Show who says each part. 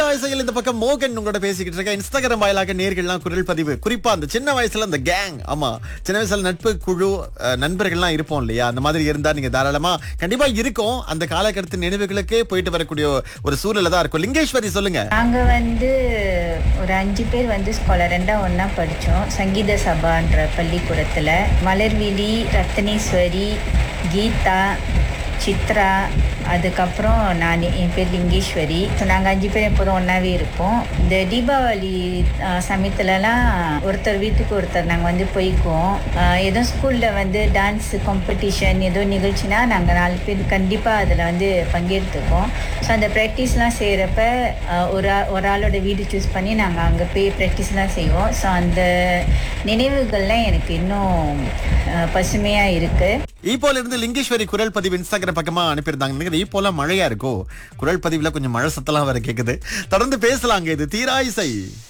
Speaker 1: தீராசையில் இந்த பக்கம் மோகன் உங்களோட பேசிக்கிட்டு இருக்க இன்ஸ்டாகிராம் வாயிலாக நேர்கள்லாம் குரல் பதிவு குறிப்பா அந்த சின்ன வயசுல அந்த கேங் ஆமா சின்ன வயசுல நட்பு குழு அஹ், நண்பர்கள்லாம் இருப்போம் இல்லையா அந்த மாதிரி இருந்தா நீங்க தாராளமா கண்டிப்பா இருக்கும் அந்த காலகட்டத்து நினைவுகளுக்கே போயிட்டு வரக்கூடிய ஒரு சூழல்ல தான் இருக்கும் லிங்கேஸ்வரி சொல்லுங்க
Speaker 2: நாங்க வந்து ஒரு அஞ்சு பேர் வந்து ஸ்காலர் ரெண்டா ஒண்ணா படிச்சோம் சங்கீத சபான்ற பள்ளிக்கூடத்துல மலர்விழி ரத்னேஸ்வரி கீதா சித்ரா அதுக்கப்புறம் நான் என் பேர் லிங்கேஸ்வரி ஸோ நாங்கள் அஞ்சு பேர் எப்போதும் ஒன்றாவே இருப்போம் இந்த தீபாவளி ஆஹ், சமயத்துலலாம் ஒருத்தர் வீட்டுக்கு ஒருத்தர் நாங்கள் வந்து போய்க்குவோம் ஆஹ், ஏதோ ஸ்கூலில் வந்து டான்ஸ் காம்படிஷன் ஏதோ நிகழ்ச்சினா நாங்கள் நாலு பேர் கண்டிப்பாக அதில் வந்து பங்கெடுத்துப்போம் ஸோ அந்த ப்ராக்டிஸ்லாம் செய்கிறப்ப ஒரு ஆ- ஒரு ஆளோட வீடு சூஸ் பண்ணி நாங்கள் அங்கே போய் ப்ராக்டிஸ்லாம் செய்வோம் ஸோ அந்த நினைவுகள்லாம் எனக்கு இன்னும் பசுமையாக இருக்குது
Speaker 1: ஈப்போல இருந்து லிங்கேஸ்வரி குரல் பதிவு இன்ஸ்டாகிராம் பக்கமா அனுப்பியிருந்தாங்க நினைக்கிறேன் ஈப்போல மழையா இருக்கோ குரல் பதிவுல கொஞ்சம் மழை சத்தலாம் வேற கேக்குது தொடர்ந்து பேசலாங்க இது தீராயிசை